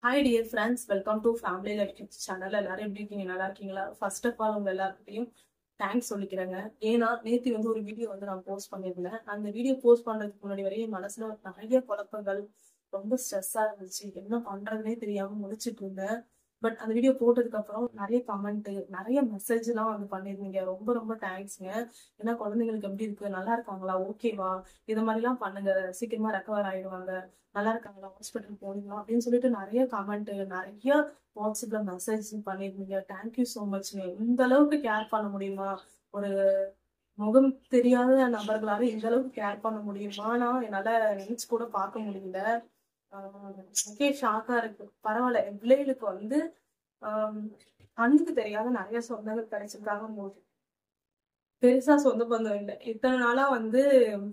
Hi dear friends welcome to family life channel எல்லாரும் எப்படி இருக்கீங்க நல்லா இருக்கீங்களா ஃபர்ஸ்ட் ஆஃப் ஆல் உங்க எல்லாருக்கிட்டையும் தேங்க்ஸ் சொல்லிக்கிறேங்க ஏன்னா நேற்று வந்து ஒரு வீடியோ வந்து நான் போஸ்ட் பண்ணியிருந்தேன் அந்த வீடியோ போஸ்ட் பண்றதுக்கு முன்னாடி வரையும் என் மனசுல நிறைய குழப்பங்கள் ரொம்ப ஸ்ட்ரெஸ்ஸா இருந்துச்சு என்ன பண்றதுனே தெரியாம முடிச்சிட்டு இருந்தேன் பட் அந்த வீடியோ போட்டதுக்கு அப்புறம் நிறைய கமெண்ட் நிறைய மெசேஜ் எல்லாம் வந்து பண்ணிருந்தீங்க ரொம்ப ரொம்ப தேங்க்ஸ்ங்க ஏன்னா குழந்தைங்களுக்கு எப்படி இருக்கு நல்லா இருக்காங்களா ஓகேவா இது மாதிரிலாம் பண்ணுங்க சீக்கிரமா ரெக்கவர் ஆயிடுவாங்க நல்லா இருக்காங்களா ஹாஸ்பிட்டல் போனீங்களா அப்படின்னு சொல்லிட்டு நிறைய கமெண்ட் நிறைய வாட்ஸ்அப்ல மெசேஜ் பண்ணிருந்தீங்க தேங்க்யூ ஸோ மச்ங்க இந்த அளவுக்கு கேர் பண்ண முடியுமா ஒரு முகம் தெரியாத நபர்களால இந்த அளவுக்கு கேர் பண்ண முடியுமானா என்னால நினைச்சு கூட பார்க்க முடியல ஆஹ் எனக்கே ஷாக்கா இருக்கு பரவாயில்ல என் பிள்ளைகளுக்கு வந்து ஆஹ் கண்ணுக்கு தெரியாத நிறைய சொந்தங்கள் கிடைச்சிருக்காங்க போது பெருசா சொந்த பந்தம் இல்லை இத்தனை நாளா வந்து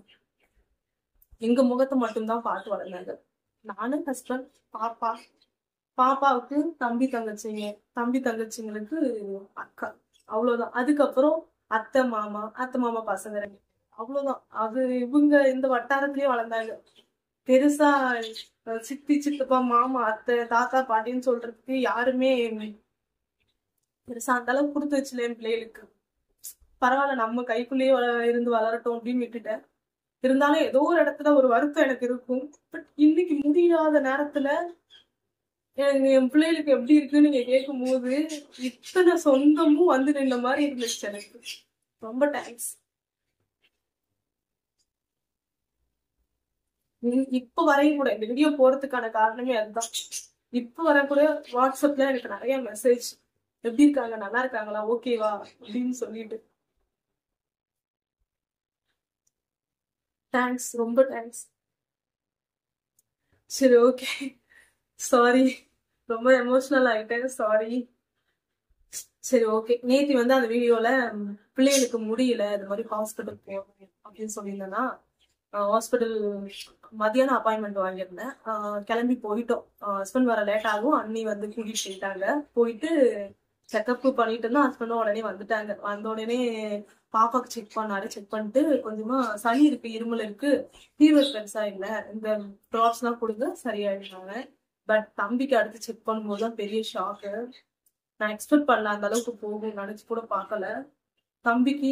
எங்க முகத்தை மட்டும்தான் பார்த்து வளர்ந்தாங்க நானும் ஹஸ்பண்ட் பாப்பா பாப்பாவுக்கு தம்பி தங்கச்சிங்க தம்பி தங்கச்சிங்களுக்கு அக்கா அவ்வளவுதான் அதுக்கப்புறம் அத்தை மாமா அத்தை மாமா பசங்க ரெண்டு அவ்வளவுதான் அது இவங்க இந்த வட்டாரத்திலேயே வளர்ந்தாங்க பெருசா அஹ், சித்தி சித்தப்பா மாமா அத்தை தாத்தா பாட்டின்னு சொல்றதுக்கு யாருமே பெருசா அந்த அளவுக்கு கொடுத்து வச்சுல என் பிள்ளைகளுக்கு பரவாயில்ல நம்ம கைக்குள்ளேயே வள- இருந்து வளரட்டும் அப்படின்னு விட்டுட்டேன் இருந்தாலும் ஏதோ ஒரு இடத்துல ஒரு வருத்தம் எனக்கு இருக்கும் பட் இன்னைக்கு முடியாத நேரத்துல எனக்கு என் பிள்ளைகளுக்கு எப்படி இருக்குன்னு நீங்க கேட்கும் போது இத்தனை சொந்தமும் வந்து நின்ன மாதிரி இருந்துச்சு எனக்கு ரொம்ப தேங்க்ஸ் இப்ப வரையும் கூட இந்த வீடியோ போறதுக்கான காரணமே அதுதான் இப்ப வர கூட வாட்ஸ்அப்ல எனக்கு நிறைய மெசேஜ் எப்படி இருக்காங்க நல்லா இருக்காங்களா ஓகேவா அப்படின்னு சொல்லிட்டு தேங்க்ஸ் ரொம்ப தேங்க்ஸ் சரி ஓகே சாரி ரொம்ப எமோஷனல் ஆயிட்டேன் சாரி சரி ஓகே நேத்தி வந்து அந்த வீடியோல ம், பிள்ளைகளுக்கு முடியல இது மாதிரி ஹாஸ்பிட்டல் போகணும் அப்படின்னு சொல்லியிருந்தேன்னா ஹாஸ்பிட்டல் மதியானம் அப்பாயின்மெண்ட் வாங்கியிருந்தேன் ஆஹ் கிளம்பி போயிட்டோம் ஹஸ்பண்ட் வர லேட் ஆகும் அண்ணி வந்து கூட்டிட்டு போயிட்டாங்க போயிட்டு செக்கப் பண்ணிட்டு இருந்தா ஹஸ்பண்டும் உடனே வந்துட்டாங்க வந்த உடனே பாப்பாக்கு செக் பண்ணாரு செக் பண்ணிட்டு கொஞ்சமா சளி இருக்கு இருமல் இருக்கு ஃபீவர் பெருசா இல்ல இந்த ட்ராப்ஸ் எல்லாம் கொடுங்க சரியாயிடுவாங்க பட் தம்பிக்கு அடுத்து செக் பண்ணும்போது தான் பெரிய ஷாக்கு நான் எக்ஸ்பெக்ட் பண்ணல அந்த அளவுக்கு போகும் நினைச்சு கூட பார்க்கல தம்பிக்கு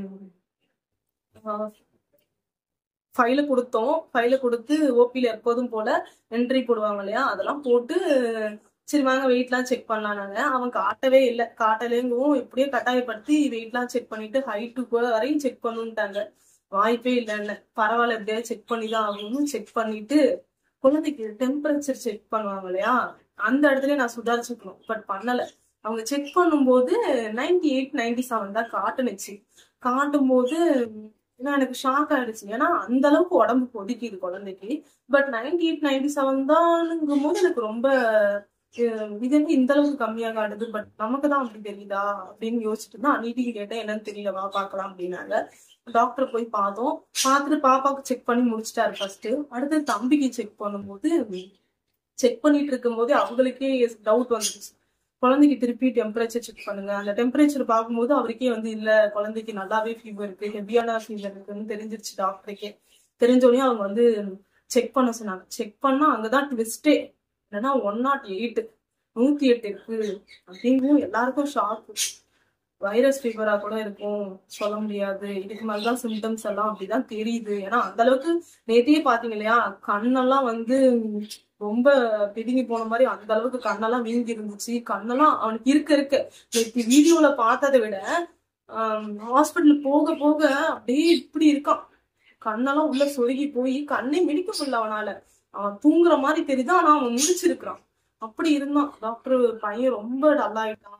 ஃபைல கொடுத்தோம் ஃபைல கொடுத்து ஓபில எப்போதும் போல என்ட்ரி போடுவாங்க இல்லையா அதெல்லாம் போட்டு சரி வாங்க வெயிட்லாம் செக் பண்ணலானாங்க அவன் காட்டவே இல்லை காட்டலேங்கவும் இப்படியே கட்டாயப்படுத்தி வெயிட்லாம் செக் பண்ணிட்டு ஹைட்டு வரையும் செக் பண்ணுன்ட்டாங்க வாய்ப்பே இல்லைன்னு பரவாயில்ல எப்படியாவது செக் பண்ணி தான் ஆகணும்னு செக் பண்ணிட்டு குழந்தைக்கு டெம்பரேச்சர் செக் பண்ணுவாங்க இல்லையா அந்த இடத்துல நான் சுதாரிச்சுக்கணும் பட் பண்ணல அவங்க செக் பண்ணும்போது நைன்டி எயிட் நைன்டி செவன் தான் காட்டுனுச்சு காட்டும் போது ஏன்னா எனக்கு ஷாக் ஆயிடுச்சு ஏன்னா அந்த அளவுக்கு உடம்பு கொதிக்குது குழந்தைக்கு but ninety eight ninety seven தானுங்கும் போது எனக்கு ரொம்ப அஹ், இது என்ன இந்த அளவுக்கு கம்மியா காட்டுது பட் நமக்கு தான் அப்படி தெரியுதா அப்படின்னு யோசிச்சுட்டு தான் அன்னிட்டு கேட்டேன் என்னன்னு தெரியல வா பார்க்கலாம் அப்படின்னாங்க டாக்டர் போய் பார்த்தோம் பார்த்துட்டு பாப்பாவுக்கு செக் பண்ணி முடிச்சிட்டாரு ஃபர்ஸ்ட் அடுத்து தம்பிக்கு செக் பண்ணும்போது செக் பண்ணிட்டு இருக்கும்போது அவங்களுக்கே டவுட் வந்துருச்சு குழந்தைக்கு திருப்பி டெம்பரேச்சர் செக் பண்ணுங்க அந்த டெம்பரேச்சர் பார்க்கும்போது அவருக்கே வந்து இல்ல குழந்தைக்கு நல்லாவே ஃபீவர் இருக்கு ஹெவியான ஃபீவர் இருக்குன்னு தெரிஞ்சிருச்சு டாக்டருக்கே தெரிஞ்சோடனே அவங்க வந்து செக் பண்ண சொன்னாங்க செக் பண்ணா அங்கதான் ட்விஸ்டே என்னன்னா ஒன் நாட் எயிட் நூத்தி எட்டு இருக்கு அப்படிங்கும் எல்லாருக்கும் ஷாக் வைரஸ் ஃபீவரா கூட இருக்கும் சொல்ல முடியாது இதுக்கு மேலதான் சிம்டம்ஸ் எல்லாம் அப்படிதான் தெரியுது ஏன்னா அந்த அளவுக்கு நேத்தியே பாத்தீங்க இல்லையா கண்ணெல்லாம் வந்து ரொம்ப பிதுங்கி போன மாதிரி அந்த அளவுக்கு கண்ணெல்லாம் வீங்கி இருந்துச்சு கண்ணெல்லாம் அவனுக்கு இருக்க இருக்க நேற்று வீடியோல பார்த்ததை விட ஹாஸ்பிட்டல் போக போக அப்படியே இப்படி இருக்கான் கண்ணெல்லாம் உள்ள சொருகி போய் கண்ணே மிடிக்க முடியல அவனால அவன் தூங்குற மாதிரி தெரியுது ஆனா அவன் முடிச்சிருக்கிறான் அப்படி இருந்தான் டாக்டர் பையன் ரொம்ப டல்லாயிட்டான்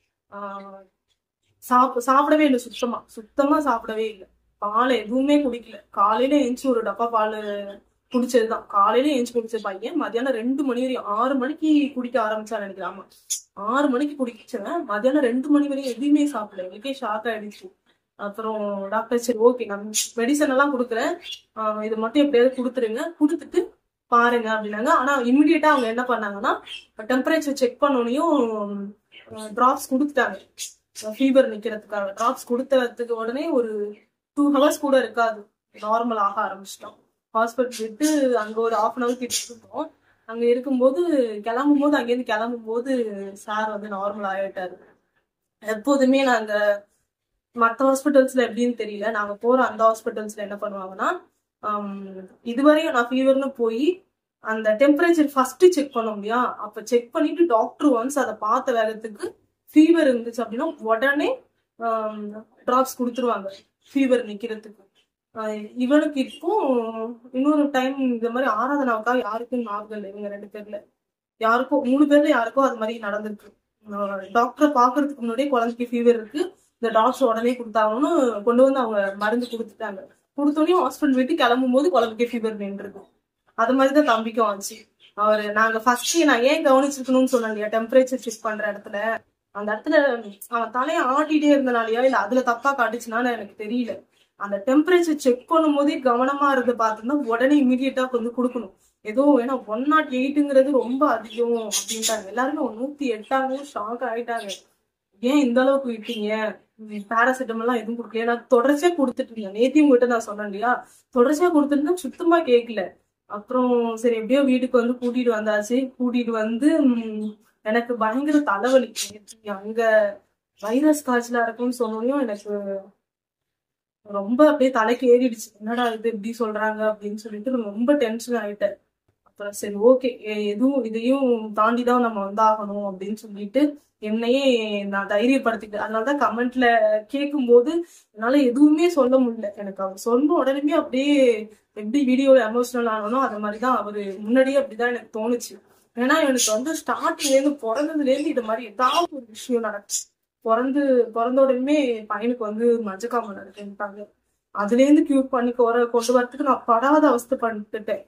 ஆஹ் சாப்பிட சாப்பிடவே இல்லை சுத்தமா சுத்தமா சாப்பிடவே இல்லை பால் எதுவுமே குடிக்கல காலையில எழுந்துச்சு ஒரு டப்பா பால் குடிச்சதுதான் காலையில எழுந்துச்சு குடிச்ச பையன் மத்தியானம் ரெண்டு மணி வரையும் ஆறு மணிக்கு குடிக்க ஆரம்பிச்சா நினைக்கிறேன் ஆமா ஆறு மணிக்கு குடிச்சவன் மத்தியானம் ரெண்டு மணி வரையும் எதுவுமே சாப்பிடல எனக்கே ஷாக் ஆயிடுச்சு அப்புறம் டாக்டர் சரி ஓகே நான் மெடிசன் எல்லாம் கொடுக்குறேன் ஆஹ் இது மட்டும் எப்படியாவது கொடுத்துருங்க கொடுத்துட்டு பாருங்க அப்படின்னாங்க ஆனா இமிடியேட்டா அவங்க என்ன பண்ணாங்கன்னா டெம்பரேச்சர் செக் பண்ணோனையும் டிராப்ஸ் கொடுத்துட்டாங்க ஃபீவர் நிக்கிறதுக்காக டிராப்ஸ் கொடுத்ததுக்கு உடனே ஒரு டூ ஹவர்ஸ் கூட இருக்காது நார்மல் ஆக ஆரம்பிச்சிட்டோம் ஹாஸ்பிட்டல் விட்டு அங்க ஒரு ஹாஃப் அன் ஹவர் கிட்ட இருந்தோம் அங்க இருக்கும்போது கிளம்பும் போது அங்கேருந்து கிளம்பும் போது சார் வந்து நார்மல் ஆயிட்டாரு எப்போதுமே நாங்க மற்ற ஹாஸ்பிட்டல்ஸ்ல எப்படின்னு தெரியல நாங்க போற அந்த ஹாஸ்பிட்டல்ஸ்ல என்ன பண்ணுவாங்கன்னா ஆம், இதுவரையும் நான் ஃபீவர்னு போய் அந்த டெம்பரேச்சர் ஃபர்ஸ்ட் செக் பண்ணோம் இல்லையா அப்ப செக் பண்ணிட்டு டாக்டர் ஒன்ஸ் அதை பார்த்த வேகத்துக்கு ஃபீவர் இருந்துச்சு அப்படின்னா உடனே டிராப்ஸ் கொடுத்துருவாங்க ஃபீவர் நிக்கிறதுக்கு ஆஹ் இவனுக்கு இப்போ இன்னொரு டைம் இந்த மாதிரி ஆராதனாவுக்கா யாருக்கும் ஞாபகம் இல்லை இவங்க ரெண்டு பேர்ல யாருக்கோ மூணு பேர்ல யாருக்கோ அது மாதிரி நடந்திருக்கு டாக்டரை பாக்குறதுக்கு முன்னாடியே குழந்தைக்கு ஃபீவர் இருக்கு இந்த டாக்டர் உடனே கொடுத்தாங்கன்னு கொண்டு வந்து அவங்க மருந்து கொடுத்துட்டாங்க கொடுத்தோடனே ஹாஸ்பிட்டல் விட்டு கிளம்பும் போது குழந்தைக்கு ஃபீவர் நின்றுருக்கு அது மாதிரி தான் தம்பிக்கும் ஆச்சு அவர் நாங்க ஃபர்ஸ்ட் நான் ஏன் கவனிச்சிருக்கணும்னு சொன்னேன் இல்லையா டெம்பரேச்சர் செக் பண்ற இடத்துல அந்த இடத்துல அவன் தலையை ஆட்டிட்டே இருந்தனாலயா இல்ல அதுல தப்பா காட்டுச்சுனான்னு எனக்கு தெரியல அந்த டெம்பரேச்சர் செக் பண்ணும் போதே கவனமா இருந்து பார்த்தோம்னா உடனே இமீடியட்டா வந்து கொடுக்கணும் ஏதோ ஏன்னா ஒன் நாட் எயிட்டுங்கிறது ரொம்ப அதிகம் அப்படின்ட்டாங்க எல்லாருமே ஒரு நூத்தி எட்டாங்க ஷாக் ஆயிட்டாங்க ஏன் இந்த அளவுக்கு விட்டீங்க பேராசிட்டமல் எல்லாம் எதுவும் கொடுக்கல நான் தொடர்ச்சியா கொடுத்துட்டு இருந்தேன் நேத்தியும் உங்ககிட்ட நான் சொன்னேன் இல்லையா தொடர்ச்சியா கொடுத்துட்டு சுத்தமா கேட்கல அப்புறம் சரி எப்படியோ வீட்டுக்கு வந்து கூட்டிட்டு வந்தாச்சு கூட்டிட்டு வந்து ம், எனக்கு பயங்கர தலைவலி நேத்து அங்க வைரஸ் காய்ச்சலா இருக்கும்னு சொன்னோனையும் எனக்கு ரொம்ப அப்படியே தலைக்கு ஏறிடுச்சு என்னடா இது இப்படி சொல்றாங்க அப்படின்னு சொல்லிட்டு நான் ரொம்ப டென்ஷன் ஆயிட்டேன் அப்புறம் சரி ஓகே எதுவும் இதையும் தாண்டி தான் நம்ம வந்தாகணும் அப்படின்னு சொல்லிட்டு என்னையே நான் தைரியப்படுத்திட்டேன் அதனாலதான் கமெண்ட்ல கேட்கும்போது என்னால எதுவுமே சொல்ல முடியல எனக்கு அவர் சொன்ன உடனே அப்படியே எப்படி வீடியோல எமோஷனல் ஆனனோ அது மாதிரிதான் அவரு முன்னாடியே அப்படிதான் எனக்கு தோணுச்சு ஏன்னா எனக்கு வந்து ஸ்டார்டிங்ல இருந்து பிறந்ததுல இருந்து இது மாதிரி ஏதாவது ஒரு விஷயம் நடக்குச்சு பிறந்து பிறந்த உடனே பையனுக்கு வந்து மஞ்சக்காமல் இருக்குன்ட்டாங்க அதுல இருந்து கியூர் பண்ணி கொர- கொண்டு வரதுக்கு நான் படாத அவஸ்தை பண்ணிட்டுட்டேன்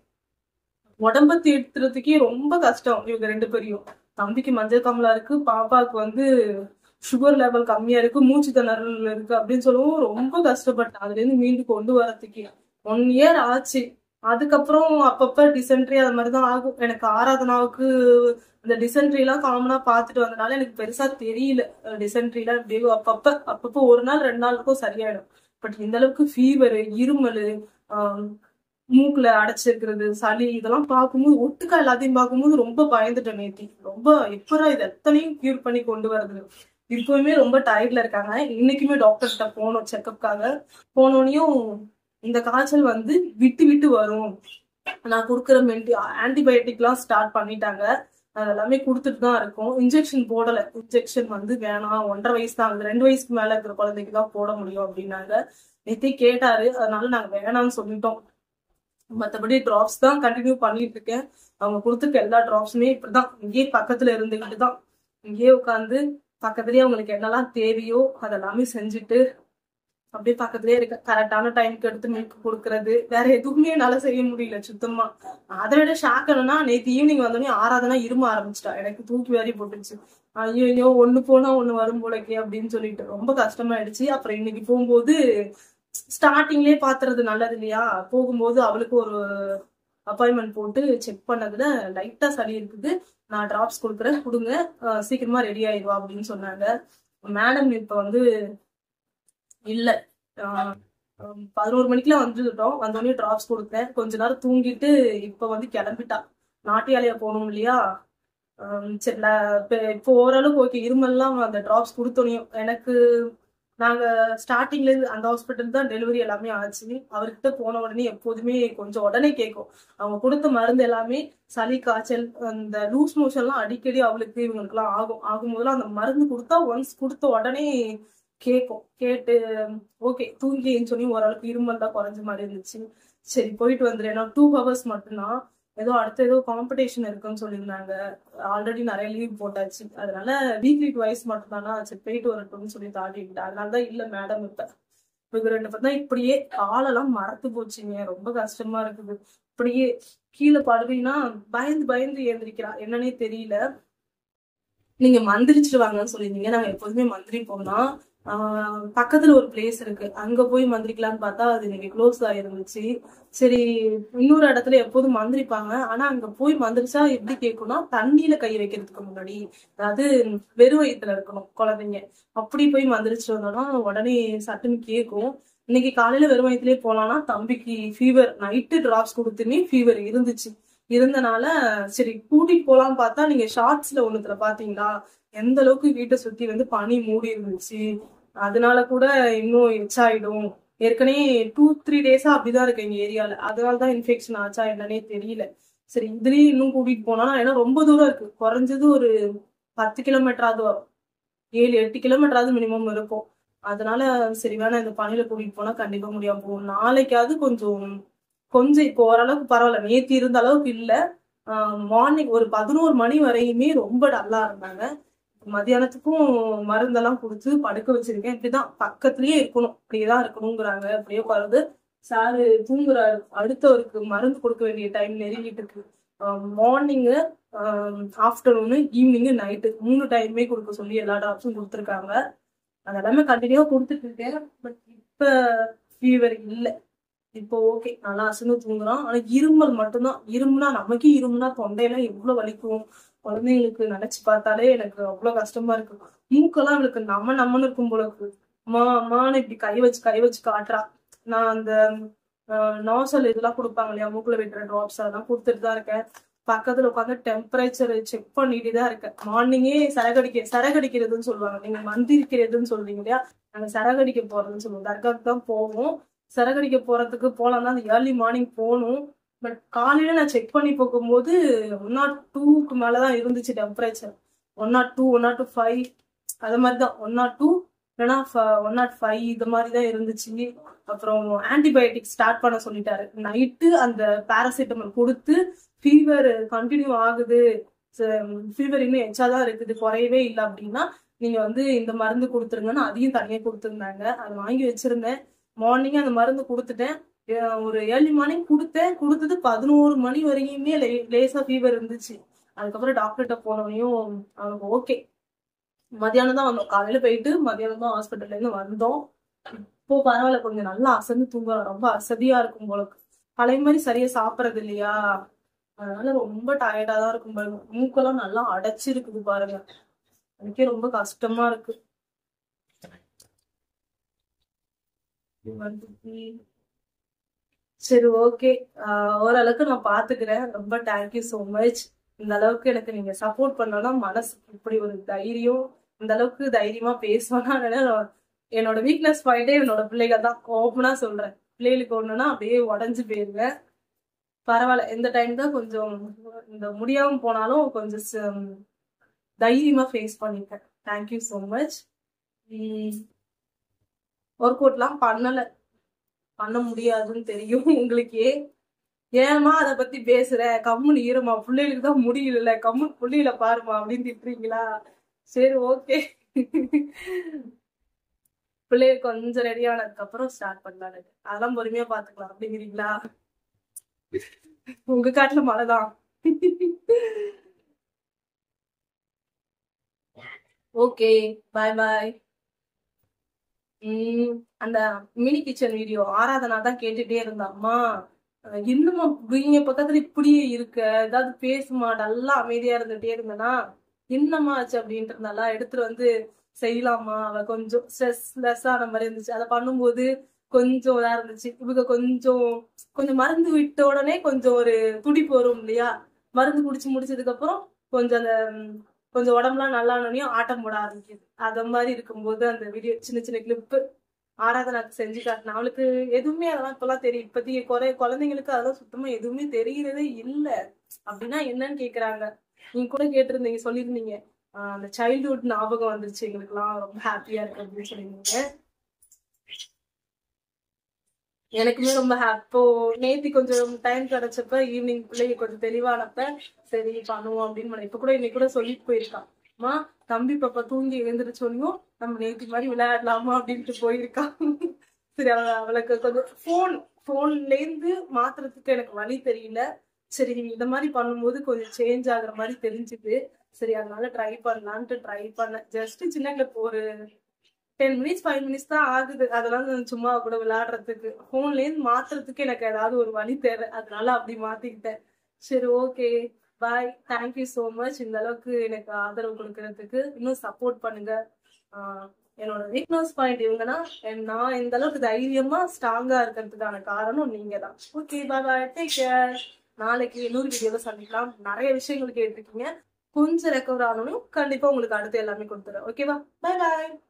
உடம்ப தேத்துறதுக்கே ரொம்ப கஷ்டம் இவங்க ரெண்டு பேரையும் தம்பிக்கு மஞ்சள் காமலா இருக்கு பாப்பாவுக்கு வந்து சுகர் லெவல் கம்மியா இருக்கு மூச்சு திணறல் இருக்கு அப்படின்னு சொல்லவும் ரொம்ப கஷ்டப்பட்டேன் அதுல இருந்து மீண்டு கொண்டு வரதுக்கு ஒன் இயர் ஆச்சு அதுக்கப்புறம் அப்பப்ப டிசென்ட்ரி அது மாதிரிதான் ஆகும் எனக்கு ஆராதனாவுக்கு இந்த டிசென்ட்ரி எல்லாம் காமனா பாத்துட்டு வந்தனால எனக்கு பெருசா தெரியல டிசென்ட்ரி எல்லாம் இப்படியே அப்பப்ப அப்பப்போ ஒரு நாள் ரெண்டு நாளுக்கும் சரியாயிடும் பட் இந்த அளவுக்கு ஃபீவர் இருமல் ஆஹ் மூக்குல அடைச்சிருக்கிறது சளி இதெல்லாம் பார்க்கும்போது ஒட்டுக்கா எல்லாத்தையும் பார்க்கும்போது ரொம்ப பயந்துட்டேன் நேத்தி ரொம்ப எப்படா இது எத்தனையும் கியூர் பண்ணி கொண்டு வருது இப்பவுமே ரொம்ப டயர்ட்ல இருக்காங்க இன்னைக்குமே டாக்டர் கிட்ட போனோம் செக்கப்காக போனோனையும் இந்த காய்ச்சல் வந்து விட்டு விட்டு வரும் நான் கொடுக்குற மென்டி ஆன்டிபயோட்டிக்லாம் ஸ்டார்ட் பண்ணிட்டாங்க அது எல்லாமே கொடுத்துட்டு தான் இருக்கும் இன்ஜெக்ஷன் போடல இன்ஜெக்ஷன் வந்து வேணாம் ஒன்றரை வயசு தான் ஆகுது ரெண்டு வயசுக்கு மேல இருக்கிற குழந்தைக்கு தான் போட முடியும் அப்படின்னாங்க நேத்தி கேட்டாரு அதனால நாங்க வேணாம்னு சொல்லிட்டோம் மத்தபடி டிராப்ஸ் தான் கண்டினியூ பண்ணிட்டு இருக்கேன் அவங்க கொடுத்துருக்க எல்லா டிராப்ஸுமே இப்படிதான் இங்கேயே பக்கத்துல இருந்துகிட்டு தான் இங்கேயே உட்காந்து பக்கத்துலயே அவங்களுக்கு என்னெல்லாம் தேவையோ அதெல்லாமே செஞ்சுட்டு அப்படியே பக்கத்துலயே இருக்க கரெக்டான டைம்க்கு எடுத்து மில்க் கொடுக்கறது வேற எதுவுமே என்னால செய்ய முடியல சுத்தமா அதை விட ஷாக் என்னன்னா நேத்து ஈவினிங் வந்தோடனே ஆராதனா இரும ஆரம்பிச்சிட்டா எனக்கு தூக்கி வாரி போட்டுச்சு ஐயோ ஐயோ ஒண்ணு போனா ஒண்ணு வரும் போலக்கே அப்படின்னு சொல்லிட்டு ரொம்ப கஷ்டமாயிடுச்சு அப்புறம் இன்னைக்கு போகும்போது ஸ்டார்டிங்லயே பாத்துறது நல்லது இல்லையா போகும்போது அவளுக்கு ஒரு அப்பாயின்மெண்ட் போட்டு செக் பண்ணதுல லைட்டா சளி இருக்குது நான் டிராப்ஸ் கொடுக்குறேன் கொடுங்க அஹ் சீக்கிரமா ரெடி ஆயிடுவா அப்படின்னு சொன்னாங்க மேடம் இப்ப வந்து இல்ல ஆஹ் ஹம் பதினோரு மணிக்கெல்லாம் வந்துட்டோம் வந்தோடனே டிராப்ஸ் கொடுத்தேன் கொஞ்ச நேரம் தூங்கிட்டு இப்ப வந்து கிளம்பிட்டா நாட்டியாலயா போகணும் இல்லையா ஹம் சரி நான் இப்ப இப்போ ஓரளவுக்கு ஓகே இருமல்லாம் அந்த டிராப்ஸ் கொடுத்தோனையும் எனக்கு நாங்க ஸ்டார்டிங்ல இருந்து அந்த ஹாஸ்பிட்டல் தான் டெலிவரி எல்லாமே ஆச்சு அவர்கிட்ட போன உடனே எப்போதுமே கொஞ்சம் உடனே கேட்கும் அவங்க கொடுத்த மருந்து எல்லாமே சளி காய்ச்சல் அந்த லூஸ் மோஷன்லாம் அடிக்கடி அவளுக்கு இவங்களுக்குலாம் ஆகும் ஆகும்போதெல்லாம் அந்த மருந்து கொடுத்தா ஒன்ஸ் கொடுத்த உடனே கேட்கும் கேட்டு ஓகே தூங்கின்னு சொல்லி ஓரளவுக்கு இருமல் தான் குறைஞ்ச மாதிரி இருந்துச்சு சரி போயிட்டு வந்துடு ஏன்னா டூ ஹவர்ஸ் மட்டும்தான் ஏதோ அடுத்த ஏதோ காம்படிஷன் இருக்குன்னு சொல்லியிருந்தாங்க ஆல்ரெடி நிறைய லீவ் போட்டாச்சு அதனால வீக்லி டுவைஸ் மட்டும்தானா சரி போயிட்டு வரட்டும்னு சொல்லி தாட்டிக்கிட்டேன் அதனால தான் இல்ல மேடம் இப்ப இவங்க ரெண்டு பேர் தான் இப்படியே காலெல்லாம் மறத்து போச்சுங்க ரொம்ப கஷ்டமா இருக்குது இப்படியே கீழே படுவீங்கன்னா பயந்து பயந்து ஏந்திரிக்கிறா என்னன்னே தெரியல நீங்க மந்திரிச்சிட்டு வாங்கன்னு சொல்லியிருந்தீங்க நாங்க எப்போதுமே மந்திரி போனா ஆஹ் பக்கத்துல ஒரு பிளேஸ் இருக்கு அங்க போய் மந்திரிக்கலாம்னு பார்த்தா அது இன்னைக்கு க்ளோஸ் ஆயிருந்துச்சு சரி இன்னொரு இடத்துல எப்போதும் மந்திரிப்பாங்க ஆனா அங்க போய் மந்திரிச்சா எப்படி கேட்கும்னா தண்ணியில கை வைக்கிறதுக்கு முன்னாடி அதாவது வெறும் வயிற்றுல இருக்கணும் குழந்தைங்க அப்படி போய் மந்திரிச்சிட்டு வந்தோம்னா உடனே சட்டுன்னு கேட்கும் இன்னைக்கு காலையில வெறும் வயிற்றுலயே போலாம்னா தம்பிக்கு ஃபீவர் நைட்டு டிராப்ஸ் கொடுத்துமே ஃபீவர் இருந்துச்சு இருந்தனால சரி கூட்டிட்டு போலாம் பார்த்தா நீங்க ஷார்ட்ஸ்ல ஒண்ணுத்துல பாத்தீங்களா எந்த அளவுக்கு வீட்டை சுத்தி வந்து பனி மூடி இருந்துச்சு அதனால கூட இன்னும் எச்சாயிடும் ஏற்கனவே டூ த்ரீ டேஸா அப்படிதான் இருக்கு எங்க ஏரியால அதனாலதான் இன்ஃபெக்ஷன் ஆச்சா என்னன்னே தெரியல சரி இதுலயும் இன்னும் கூட்டிட்டு போனா ஏன்னா ரொம்ப தூரம் இருக்கு குறைஞ்சது ஒரு பத்து கிலோமீட்டராவது வரும் ஏழு எட்டு கிலோமீட்டராவது மினிமம் இருக்கும் அதனால சரி வேணா இந்த பனியில கூட்டிட்டு போனா கண்டிப்பா முடியாம போகும் நாளைக்காவது கொஞ்சம் கொஞ்சம் இப்போ ஓரளவுக்கு பரவாயில்ல நேத்தி இருந்த அளவுக்கு இல்ல மார்னிங் ஒரு பதினோரு மணி வரையுமே ரொம்ப டல்லா இருந்தாங்க மதியானத்துக்கும் மருந்தெல்லாம் கொடுத்து படுக்க வச்சிருக்கேன் இப்படிதான் பக்கத்துலயே இருக்கணும் இப்படியேதான் இருக்கணுங்கிறாங்க அப்படியே உட்காருது சாரு தூங்குறாரு அடுத்தவருக்கு மருந்து கொடுக்க வேண்டிய டைம் நெருங்கிட்டு இருக்கு மார்னிங்கு ஆஃப்டர்நூனு ஈவினிங்கு நைட்டு மூணு டைமே கொடுக்க சொல்லி எல்லா டாக்டரும் கொடுத்துருக்காங்க அது எல்லாமே கண்டினியூவா கொடுத்துட்டு இருக்கேன் பட் இப்ப ஃபீவர் இல்லை இப்போ ஓகே நல்லா அசந்து தூங்குறான் ஆனா இருமல் மட்டும்தான் இருமுனா நமக்கே இருமுனா தொண்டையெல்லாம் எவ்வளவு வலிக்கும் குழந்தைங்களுக்கு நினைச்சு பார்த்தாலே எனக்கு அவ்வளவு கஷ்டமா இருக்கு மூக்கெல்லாம் அவளுக்கு நம்ம நம்மன்னு இருக்கும் போல இருக்கு அம்மா அம்மான்னு இப்படி கை வச்சு கை வச்சு காட்டுறா நான் அந்த நாசல் இதெல்லாம் கொடுப்பாங்க இல்லையா மூக்குல விட்டுற ட்ராப்ஸ் அதெல்லாம் கொடுத்துட்டு தான் இருக்கேன் பக்கத்துல உட்காந்து டெம்பரேச்சர் செக் பண்ணிட்டு தான் இருக்கேன் மார்னிங்கே சரகடிக்க சரகடிக்கிறதுன்னு சொல்லுவாங்க நீங்க மந்திரிக்கிறதுன்னு சொல்றீங்க இல்லையா நாங்க சரகடிக்க போறதுன்னு சொல்லுவோம் தர்காவுக்கு தான் போவோம் சரகடிக்க போறதுக்கு போலாம் தான் அந்த ஏர்லி மார்னிங் போகணும் பட் காலையில நான் செக் பண்ணி பார்க்கும்போது ஒன் நாட் டூக்கு மேலதான் இருந்துச்சு temperature one naught two one naught two five அது மாதிரி தான் ஒன் நாட் டூ இல்லைன்னா ஒன் நாட் ஃபைவ் இது மாதிரி தான் இருந்துச்சு அப்புறம் ஆன்டிபயோட்டிக் ஸ்டார்ட் பண்ண சொல்லிட்டாரு நைட்டு அந்த பேராசிட்டமல் கொடுத்து ஃபீவர் கண்டினியூ ஆகுது ஃபீவர் இன்னும் எச்சாதான் இருக்குது குறையவே இல்லை அப்படின்னா நீங்க வந்து இந்த மருந்து கொடுத்துருங்கன்னு அதையும் தனியாக கொடுத்துருந்தாங்க அதை வாங்கி வச்சிருந்தேன் மார்னிங் அந்த மருந்து கொடுத்துட்டேன் அஹ் ஒரு ஏர்லி மார்னிங் கொடுத்தேன் கொடுத்தது பதினோரு மணி வரைக்குமே லே லேசா ஃபீவர் இருந்துச்சு அதுக்கப்புறம் டாக்டர்கிட்ட போனவனையும் அவனுக்கு ஓகே மதியானம் தான் வந்தோம் காலையில போயிட்டு மதியானம் தான் ஹாஸ்பிட்டல்ல இருந்து வந்தோம் இப்போ பரவாயில்ல கொஞ்சம் நல்லா அசந்து தூங்குறோம் ரொம்ப அசதியா இருக்கும் போல பழைய மாதிரி சரியா சாப்பிடறது இல்லையா அதனால ரொம்ப டயர்டா தான் இருக்கும் பாருங்க மூக்கெல்லாம் நல்லா அடைச்சிருக்குது பாருங்க எனக்கே ரொம்ப கஷ்டமா இருக்கு சரி ஓகே ஓரளவுக்கு நான் பாத்துக்கிறேன் ரொம்ப தேங்க்யூ ஸோ மச் இந்த அளவுக்கு எனக்கு நீங்க சப்போர்ட் பண்ணோம்னா மனசுக்கு இப்படி ஒரு தைரியம் இந்த அளவுக்கு தைரியமா பேசுவேன்னா என்னோட வீக்னஸ் பாயிண்டே என்னோட பிள்ளைகள் தான் ஓப்பனா சொல்றேன் பிள்ளைகளுக்கு ஒண்ணுன்னா அப்படியே உடஞ்சு போயிருவேன் பரவாயில்ல இந்த டைம் தான் கொஞ்சம் இந்த முடியாம போனாலும் கொஞ்சம் ச- தைரியமா ஃபேஸ் பண்ணிட்டேன் தேங்க்யூ ஸோ மச் ஒர்க் அவுட்லாம் பண்ணல பண்ண முடியாதுன்னு தெரியும் உங்களுக்கே ஏமா அதை பத்தி பேசுற கம்முனு ஈரமா பிள்ளைகளுக்கு தான் முடியல கம்முனு புள்ளையில பாருமா அப்படின்னு திட்டுறீங்களா சரி ஓகே பிள்ளைகள் கொஞ்சம் ரெடி ஆனதுக்கு அப்புறம் ஸ்டார்ட் பண்ணலான்னு அதெல்லாம் பொறுமையா பாத்துக்கலாம் அப்படிங்கிறீங்களா உங்க காட்டுல மழைதான் ஓகே பாய் பாய் உம் அந்த மினி கிச்சன் வீடியோ ஆராதனா தான் கேட்டுட்டே இருந்தா அம்மா அஹ் இன்னுமா இங்க பக்கத்துல இப்படியே இருக்க ஏதாவது பேசுமா நல்லா அமைதியா இருந்துட்டே இருந்தனா என்னம்மா ஆச்சு அப்படின்ட்டு இருந்தாலா எடுத்துட்டு வந்து செய்யலாமா அவ கொஞ்சம் ஸ்ட்ரெஸ் லெஸ் ஆன மாதிரி இருந்துச்சு அதை பண்ணும்போது கொஞ்சம் இதா இருந்துச்சு இவங்க கொஞ்சம் கொஞ்சம் மருந்து விட்ட உடனே கொஞ்சம் ஒரு துடிப்பு வரும் இல்லையா மருந்து குடிச்சு முடிச்சதுக்கு அப்புறம் கொஞ்சம் அந்த ம், கொஞ்சம் உடம்புலாம் நல்லா ஆனோடனையும் ஆட்டம் போட ஆரம்பிக்குது அத மாதிரி இருக்கும்போது அந்த வீடியோ சின்ன சின்ன கிளிப்பு ஆராதனாக்கு செஞ்சு காட்டினேன் அவளுக்கு எதுவுமே அதெல்லாம் இப்பெல்லாம் தெரியும் இப்போதைக்கு குறை குழந்தைங்களுக்கு அதெல்லாம் சுத்தமா எதுவுமே தெரியறதே இல்ல அப்படின்னா என்னன்னு கேக்குறாங்க நீங்க கூட கேட்டிருந்தீங்க சொல்லியிருந்தீங்க ஆஹ் அந்த சைல்ட்ஹுட் ஞாபகம் வந்துருச்சு எங்களுக்குலாம் ரொம்ப ஹாப்பியா இருக்கு அப்படின்னு சொல்லியிருந்தீங்க எனக்குமே ரொம்ப ஹாப்போ நேத்தி கொஞ்சம் டைம் கிடைச்சப்ப ஈவினிங் பிள்ளைங்க கொஞ்சம் தெளிவானப்ப சரி பண்ணுவோம் அப்படின்னு பண்ணேன். இப்ப கூட இன்னைக்கு கூட சொல்லிட்டு போயிருக்கான் அம்மா தம்பி பாப்பா தூங்கி எழுந்திரிச்சோனையும் நம்ம நேத்தி மாதிரி விளையாடலாமா அப்படின்ட்டு போயிருக்கான் சரி அவ அவளுக்கு கொஞ்சம் ஃபோன் ஃபோன்ல இருந்து மாத்துறதுக்கு எனக்கு வழி தெரியல சரி இந்த மாதிரி பண்ணும்போது கொஞ்சம் சேஞ்ச் ஆகுற மாதிரி தெரிஞ்சுது சரி அதனால ட்ரை பண்ணலான்ட்டு ட்ரை பண்ணேன் ஜஸ்ட் சின்ன கிளிப் ஒரு டென் மினிட்ஸ் ஃபைவ் மினிட்ஸ் தான் ஆகுது அதெல்லாம் நான் சும்மா கூட விளையாடுறதுக்கு ஃபோன்ல இருந்து மாத்துறதுக்கு எனக்கு ஏதாவது ஒரு வழி தேவை அதனால அப்படி மாத்திக்கிட்டேன் சரி okay bye thank you so much இந்த அளவுக்கு எனக்கு ஆதரவு கொடுக்கறதுக்கு இன்னும் சப்போர்ட் பண்ணுங்க ஆஹ் என்னோட வீக்னஸ் பாயிண்ட் இவங்கன்னா and நான் இந்த அளவுக்கு தைரியமா ஸ்ட்ராங்கா இருக்கிறதுக்கான காரணம் நீங்க தான் okay bye bye take care நாளைக்கு இன்னொரு வீடியோல சந்திக்கலாம் நிறைய விஷயங்கள் கேட்டிருக்கீங்க கொஞ்சம் ரெக்கவர் ஆகணும் கண்டிப்பா உங்களுக்கு அடுத்து எல்லாமே கொடுத்துறேன் ஓகேவா பை பாய்